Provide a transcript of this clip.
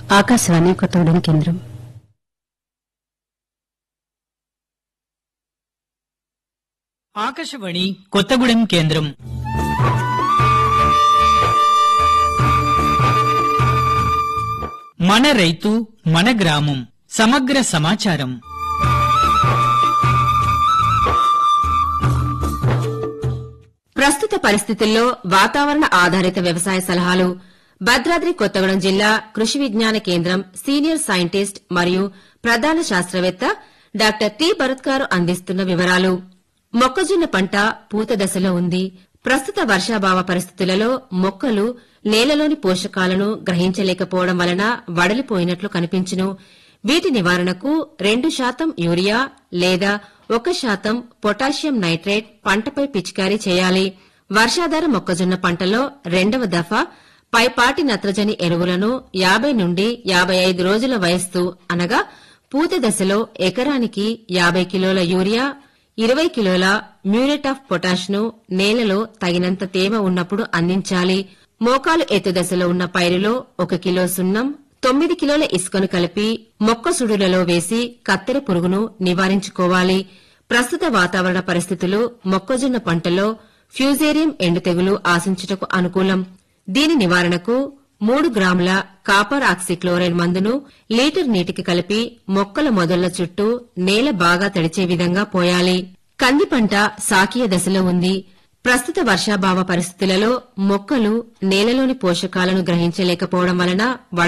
ఆకాశవాణి కొత్తగూడెం కేంద్రం ఆకాశవాణి కొత్తగూడెం కేంద్రం మన రైతు మన గ్రామం సమగ్ర సమాచారం ప్రస్తుత పరిస్థితుల్లో వాతావరణ ఆధారిత వ్యవసాయ సలహాలు భద్రాద్రి కొత్తగూడెం జిల్లా కృషి విజ్ఞాన కేంద్రం సీనియర్ సైంటిస్ట్ మరియు ప్రధాన శాస్త్రవేత్త డాక్టర్ టి భరత్ గారు అందిస్తున్న వివరాలు మొక్కజొన్న పంట పూత దశలో ఉంది ప్రస్తుత వర్షాభావ పరిస్థితులలో మొక్కలు నేలలోని పోషకాలను గ్రహించలేకపోవడం వలన వడలిపోయినట్లు కనిపించును వీటి నివారణకు రెండు శాతం యూరియా లేదా ఒక శాతం పొటాషియం నైట్రేట్ పంటపై పిచికారీ చేయాలి వర్షాధార మొక్కజొన్న పంటలో రెండవ దఫా పైపాటి నత్రజని ఎరువులను యాబై నుండి యాబై ఐదు రోజుల వయస్సు అనగా పూత దశలో ఎకరానికి యాబై కిలోల యూరియా ఇరవై కిలోల మ్యూరేట్ ఆఫ్ పొటాష్ ను నేలలో తగినంత తేమ ఉన్నప్పుడు అందించాలి మోకాలు ఎత్తు దశలో ఉన్న పైరులో ఒక కిలో సున్నం తొమ్మిది కిలోల ఇసుకను కలిపి మొక్క సుడులలో వేసి కత్తెర పురుగును నివారించుకోవాలి ప్రస్తుత వాతావరణ పరిస్థితులు మొక్కజొన్న పంటలో ఫ్యూజేరియం ఎండు తెగులు ఆశించుటకు అనుకూలం దీని నివారణకు మూడు గ్రాముల కాపర్ ఆక్సిక్లోరైడ్ మందును లీటర్ నీటికి కలిపి మొక్కల మొదళ్ల చుట్టూ నేల బాగా తడిచే విధంగా పోయాలి కంది పంట సాకీయ దశలో ఉంది ప్రస్తుత వర్షాభావ పరిస్థితులలో మొక్కలు నేలలోని పోషకాలను గ్రహించలేకపోవడం వలన